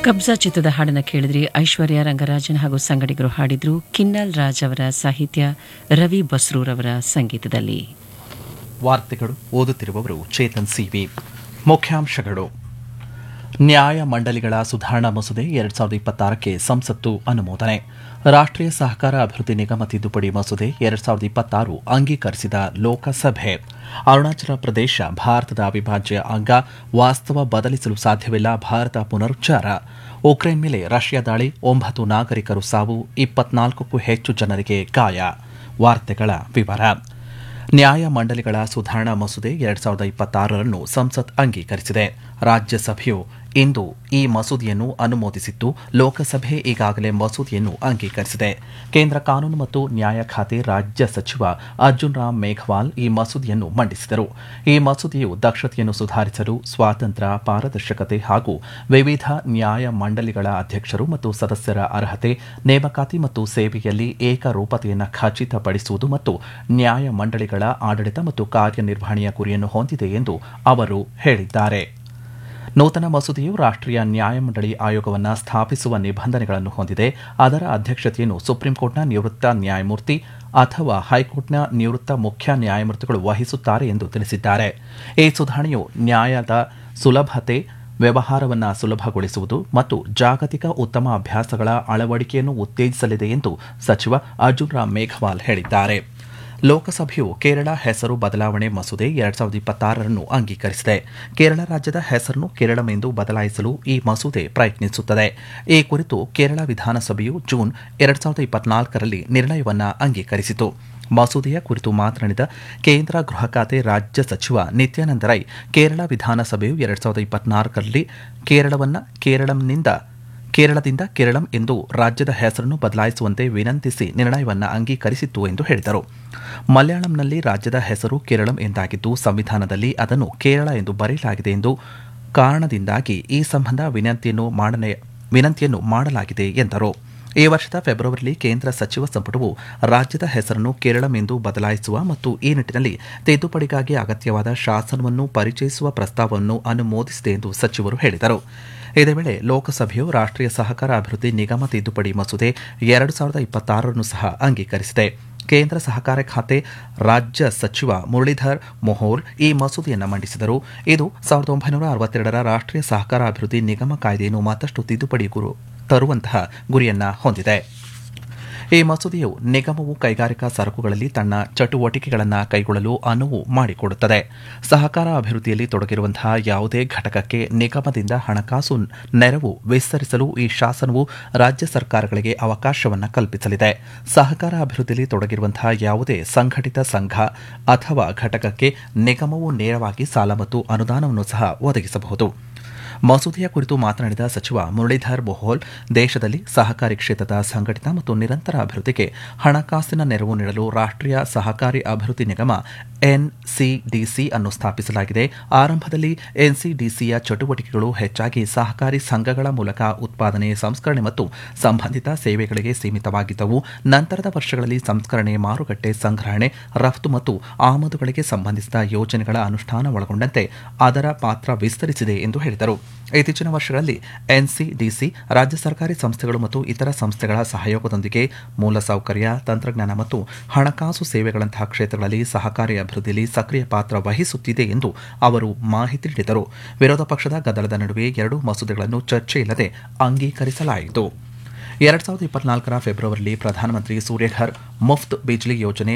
ಕಬ್ಜಾ ಚಿತ್ರದ ಹಾಡನ್ನು ಕೇಳಿದ್ರಿ ಐಶ್ವರ್ಯ ರಂಗರಾಜನ್ ಹಾಗೂ ಸಂಗಡಿಗರು ಹಾಡಿದ್ರು ಕಿನ್ನಲ್ ರಾಜ್ ಅವರ ಸಾಹಿತ್ಯ ರವಿ ಬಸ್ರೂರ್ ಅವರ ಸಂಗೀತದಲ್ಲಿ ವಾರ್ತೆಗಳು ಓದುತ್ತಿರುವವರು ಚೇತನ್ ಸಿವಿ ಮುಖ್ಯಾಂಶಗಳು ನ್ಯಾಯ ಮಂಡಳಿಗಳ ಸುಧಾರಣಾ ಮಸೂದೆ ಎರಡ್ ಸಾವಿರದ ಇಪ್ಪತ್ತಾರಕ್ಕೆ ಸಂಸತ್ತು ಅನುಮೋದನೆ ರಾಷ್ಟ್ರೀಯ ಸಹಕಾರ ಅಭಿವೃದ್ಧಿ ನಿಗಮ ತಿದ್ದುಪಡಿ ಮಸೂದೆ ಎರಡ್ ಸಾವಿರದ ಇಪ್ಪತ್ತಾರು ಅಂಗೀಕರಿಸಿದ ಲೋಕಸಭೆ ಅರುಣಾಚಲ ಪ್ರದೇಶ ಭಾರತದ ಅವಿಭಾಜ್ಯ ಅಂಗ ವಾಸ್ತವ ಬದಲಿಸಲು ಸಾಧ್ಯವಿಲ್ಲ ಭಾರತ ಪುನರುಚ್ಚಾರ ಉಕ್ರೇನ್ ಮೇಲೆ ರಷ್ಯಾ ದಾಳಿ ಒಂಬತ್ತು ನಾಗರಿಕರು ಸಾವು ಇಪ್ಪತ್ನಾಲ್ಕಕ್ಕೂ ಹೆಚ್ಚು ಜನರಿಗೆ ಗಾಯ ವಾರ್ತೆಗಳ ವಿವರ ನ್ಯಾಯ ಮಂಡಳಿಗಳ ಸುಧಾರಣಾ ಮಸೂದೆ ಎರಡ್ ಸಾವಿರದ ಇಪ್ಪತ್ತಾರರನ್ನು ಸಂಸತ್ ಅಂಗೀಕರಿಸಿದೆ ರಾಜ್ಯಸಭೆಯು ಇಂದು ಈ ಮಸೂದೆಯನ್ನು ಅನುಮೋದಿಸಿದ್ದು ಲೋಕಸಭೆ ಈಗಾಗಲೇ ಮಸೂದೆಯನ್ನು ಅಂಗೀಕರಿಸಿದೆ ಕೇಂದ್ರ ಕಾನೂನು ಮತ್ತು ನ್ಯಾಯ ಖಾತೆ ರಾಜ್ಯ ಸಚಿವ ಅರ್ಜುನ್ ರಾಮ್ ಮೇಘವಾಲ್ ಈ ಮಸೂದೆಯನ್ನು ಮಂಡಿಸಿದರು ಈ ಮಸೂದೆಯು ದಕ್ಷತೆಯನ್ನು ಸುಧಾರಿಸಲು ಸ್ವಾತಂತ್ರ್ಯ ಪಾರದರ್ಶಕತೆ ಹಾಗೂ ವಿವಿಧ ನ್ಯಾಯ ಮಂಡಳಿಗಳ ಅಧ್ಯಕ್ಷರು ಮತ್ತು ಸದಸ್ಯರ ಅರ್ಹತೆ ನೇಮಕಾತಿ ಮತ್ತು ಸೇವೆಯಲ್ಲಿ ಏಕರೂಪತೆಯನ್ನು ಖಚಿತಪಡಿಸುವುದು ಮತ್ತು ನ್ಯಾಯ ಮಂಡಳಿಗಳ ಆಡಳಿತ ಮತ್ತು ಕಾರ್ಯನಿರ್ವಹಣೆಯ ಗುರಿಯನ್ನು ಹೊಂದಿದೆ ಎಂದು ಅವರು ಹೇಳಿದ್ದಾರೆ ನೂತನ ಮಸೂದೆಯು ರಾಷ್ಟ್ರೀಯ ನ್ಯಾಯಮಂಡಳಿ ಆಯೋಗವನ್ನು ಸ್ಥಾಪಿಸುವ ನಿಬಂಧನೆಗಳನ್ನು ಹೊಂದಿದೆ ಅದರ ಅಧ್ಯಕ್ಷತೆಯನ್ನು ಸುಪ್ರೀಂಕೋರ್ಟ್ನ ನಿವೃತ್ತ ನ್ಯಾಯಮೂರ್ತಿ ಅಥವಾ ಹೈಕೋರ್ಟ್ನ ನಿವೃತ್ತ ಮುಖ್ಯ ನ್ಯಾಯಮೂರ್ತಿಗಳು ವಹಿಸುತ್ತಾರೆ ಎಂದು ತಿಳಿಸಿದ್ದಾರೆ ಈ ಸುಧಾರಣೆಯು ನ್ಯಾಯದ ಸುಲಭತೆ ವ್ಯವಹಾರವನ್ನು ಸುಲಭಗೊಳಿಸುವುದು ಮತ್ತು ಜಾಗತಿಕ ಉತ್ತಮ ಅಭ್ಯಾಸಗಳ ಅಳವಡಿಕೆಯನ್ನು ಉತ್ತೇಜಿಸಲಿದೆ ಎಂದು ಸಚಿವ ಅರ್ಜುನ್ ರಾಮ್ ಮೇಘವಾಲ್ ಹೇಳಿದ್ದಾರೆ ಲೋಕಸಭೆಯು ಕೇರಳ ಹೆಸರು ಬದಲಾವಣೆ ಮಸೂದೆ ಎರಡ್ ಸಾವಿರದ ಇಪ್ಪತ್ತಾರರನ್ನು ಅಂಗೀಕರಿಸಿದೆ ಕೇರಳ ರಾಜ್ಯದ ಹೆಸರನ್ನು ಕೇರಳಂ ಎಂದು ಬದಲಾಯಿಸಲು ಈ ಮಸೂದೆ ಪ್ರಯತ್ನಿಸುತ್ತದೆ ಈ ಕುರಿತು ಕೇರಳ ವಿಧಾನಸಭೆಯು ಜೂನ್ ಎರಡ್ ಸಾವಿರದ ಇಪ್ಪತ್ನಾಲ್ಕರಲ್ಲಿ ನಿರ್ಣಯವನ್ನು ಅಂಗೀಕರಿಸಿತು ಮಸೂದೆಯ ಕುರಿತು ಮಾತನಾಡಿದ ಕೇಂದ್ರ ಗೃಹ ಖಾತೆ ರಾಜ್ಯ ಸಚಿವ ನಿತ್ಯಾನಂದ ರೈ ಕೇರಳ ವಿಧಾನಸಭೆಯು ಎರಡ್ ಸಾವಿರದ ಇಪ್ಪತ್ನಾಲ್ಕರಲ್ಲಿ ಕೇರಳವನ್ನು ಕೇರಳಂನಿಂದ ಕೇರಳದಿಂದ ಕೇರಳಂ ಎಂದು ರಾಜ್ಯದ ಹೆಸರನ್ನು ಬದಲಾಯಿಸುವಂತೆ ವಿನಂತಿಸಿ ನಿರ್ಣಯವನ್ನು ಅಂಗೀಕರಿಸಿತ್ತು ಎಂದು ಹೇಳಿದರು ಮಲಯಾಳಂನಲ್ಲಿ ರಾಜ್ಯದ ಹೆಸರು ಕೇರಳಂ ಎಂದಾಗಿದ್ದು ಸಂವಿಧಾನದಲ್ಲಿ ಅದನ್ನು ಕೇರಳ ಎಂದು ಬರೆಯಲಾಗಿದೆ ಎಂದು ಕಾರಣದಿಂದಾಗಿ ಈ ಸಂಬಂಧ ವಿನಂತಿಯನ್ನು ಮಾಡನೆ ವಿನಂತಿಯನ್ನು ಮಾಡಲಾಗಿದೆ ಎಂದರು ಈ ವರ್ಷದ ಫೆಬ್ರವರಿಯಲ್ಲಿ ಕೇಂದ್ರ ಸಚಿವ ಸಂಪುಟವು ರಾಜ್ಯದ ಹೆಸರನ್ನು ಕೇರಳಂ ಎಂದು ಬದಲಾಯಿಸುವ ಮತ್ತು ಈ ನಿಟ್ಟಿನಲ್ಲಿ ತಿದ್ದುಪಡಿಗಾಗಿ ಅಗತ್ಯವಾದ ಶಾಸನವನ್ನು ಪರಿಚಯಿಸುವ ಪ್ರಸ್ತಾವವನ್ನು ಅನುಮೋದಿಸಿದೆ ಎಂದು ಸಚಿವರು ಹೇಳಿದರು ಇದೇ ವೇಳೆ ಲೋಕಸಭೆಯು ರಾಷ್ಟ್ರೀಯ ಸಹಕಾರ ಅಭಿವೃದ್ಧಿ ನಿಗಮ ತಿದ್ದುಪಡಿ ಮಸೂದೆ ಎರಡು ಸಾವಿರದ ಇಪ್ಪತ್ತಾರರನ್ನು ಸಹ ಅಂಗೀಕರಿಸಿದೆ ಕೇಂದ್ರ ಸಹಕಾರ ಖಾತೆ ರಾಜ್ಯ ಸಚಿವ ಮುರಳೀಧರ್ ಮೊಹೋಲ್ ಈ ಮಸೂದೆಯನ್ನು ಮಂಡಿಸಿದರು ಇದು ಸಾವಿರದ ಒಂಬೈನೂರ ಅರವತ್ತೆರಡರ ರಾಷ್ಟ್ರೀಯ ಸಹಕಾರ ಅಭಿವೃದ್ಧಿ ನಿಗಮ ಕಾಯ್ದೆಯನ್ನು ಮತ್ತಷ್ಟು ತಿದ್ದುಪಡಿ ಗುರು ತರುವಂತಹ ಗುರಿಯನ್ನ ಹೊಂದಿದೆ ಈ ಮಸೂದೆಯು ನಿಗಮವು ಕೈಗಾರಿಕಾ ಸರಕುಗಳಲ್ಲಿ ತನ್ನ ಚಟುವಟಿಕೆಗಳನ್ನು ಕೈಗೊಳ್ಳಲು ಅನುವು ಮಾಡಿಕೊಡುತ್ತದೆ ಸಹಕಾರ ಅಭಿವೃದ್ಧಿಯಲ್ಲಿ ತೊಡಗಿರುವಂತಹ ಯಾವುದೇ ಘಟಕಕ್ಕೆ ನಿಗಮದಿಂದ ಹಣಕಾಸು ನೆರವು ವಿಸ್ತರಿಸಲು ಈ ಶಾಸನವು ರಾಜ್ಯ ಸರ್ಕಾರಗಳಿಗೆ ಅವಕಾಶವನ್ನು ಕಲ್ಪಿಸಲಿದೆ ಸಹಕಾರ ಅಭಿವೃದ್ಧಿಯಲ್ಲಿ ತೊಡಗಿರುವಂತಹ ಯಾವುದೇ ಸಂಘಟಿತ ಸಂಘ ಅಥವಾ ಘಟಕಕ್ಕೆ ನಿಗಮವು ನೇರವಾಗಿ ಸಾಲ ಮತ್ತು ಅನುದಾನವನ್ನು ಸಹ ಒದಗಿಸಬಹುದು ಮಸೂದೆಯ ಕುರಿತು ಮಾತನಾಡಿದ ಸಚಿವ ಮುರಳೀಧರ್ ಮೊಹೋಲ್ ದೇಶದಲ್ಲಿ ಸಹಕಾರಿ ಕ್ಷೇತ್ರದ ಸಂಘಟಿತ ಮತ್ತು ನಿರಂತರ ಅಭಿವೃದ್ಧಿಗೆ ಹಣಕಾಸಿನ ನೆರವು ನೀಡಲು ರಾಷ್ಟ್ರೀಯ ಸಹಕಾರಿ ಅಭಿವೃದ್ಧಿ ನಿಗಮ ಎನ್ಸಿಡಿಸಿ ಅನ್ನು ಸ್ಥಾಪಿಸಲಾಗಿದೆ ಆರಂಭದಲ್ಲಿ ಎನ್ಸಿಡಿಸಿಯ ಚಟುವಟಿಕೆಗಳು ಹೆಚ್ಚಾಗಿ ಸಹಕಾರಿ ಸಂಘಗಳ ಮೂಲಕ ಉತ್ಪಾದನೆ ಸಂಸ್ಕರಣೆ ಮತ್ತು ಸಂಬಂಧಿತ ಸೇವೆಗಳಿಗೆ ಸೀಮಿತವಾಗಿದ್ದವು ನಂತರದ ವರ್ಷಗಳಲ್ಲಿ ಸಂಸ್ಕರಣೆ ಮಾರುಕಟ್ಟೆ ಸಂಗ್ರಹಣೆ ರಫ್ತು ಮತ್ತು ಆಮದುಗಳಿಗೆ ಸಂಬಂಧಿಸಿದ ಯೋಜನೆಗಳ ಅನುಷ್ಠಾನ ಒಳಗೊಂಡಂತೆ ಅದರ ಪಾತ್ರ ವಿಸ್ತರಿಸಿದೆ ಎಂದು ಹೇಳಿದರು ಇತ್ತೀಚಿನ ವರ್ಷಗಳಲ್ಲಿ ಎನ್ಸಿಡಿಸಿ ರಾಜ್ಯ ಸರ್ಕಾರಿ ಸಂಸ್ಥೆಗಳು ಮತ್ತು ಇತರ ಸಂಸ್ಥೆಗಳ ಸಹಯೋಗದೊಂದಿಗೆ ಮೂಲಸೌಕರ್ಯ ತಂತ್ರಜ್ಞಾನ ಮತ್ತು ಹಣಕಾಸು ಸೇವೆಗಳಂತಹ ಕ್ಷೇತ್ರಗಳಲ್ಲಿ ಸಹಕಾರಿ ಅಭಿವೃದ್ಧಿಯಲ್ಲಿ ಸಕ್ರಿಯ ಪಾತ್ರ ವಹಿಸುತ್ತಿದೆ ಎಂದು ಅವರು ಮಾಹಿತಿ ನೀಡಿದರು ವಿರೋಧ ಪಕ್ಷದ ಗದ್ದಲದ ನಡುವೆ ಎರಡೂ ಮಸೂದೆಗಳನ್ನು ಚರ್ಚೆಯಿಲ್ಲದೆ ಅಂಗೀಕರಿಸಲಾಯಿತು ಎರಡ್ ಸಾವಿರದ ಇಪ್ಪತ್ನಾಲ್ಕರ ಫೆಬ್ರವರಿಯಲ್ಲಿ ಪ್ರಧಾನಮಂತ್ರಿ ಸೂರ್ಯಘರ್ ಮುಫ್ತ್ ಬಿಜ್ಲಿ ಯೋಜನೆ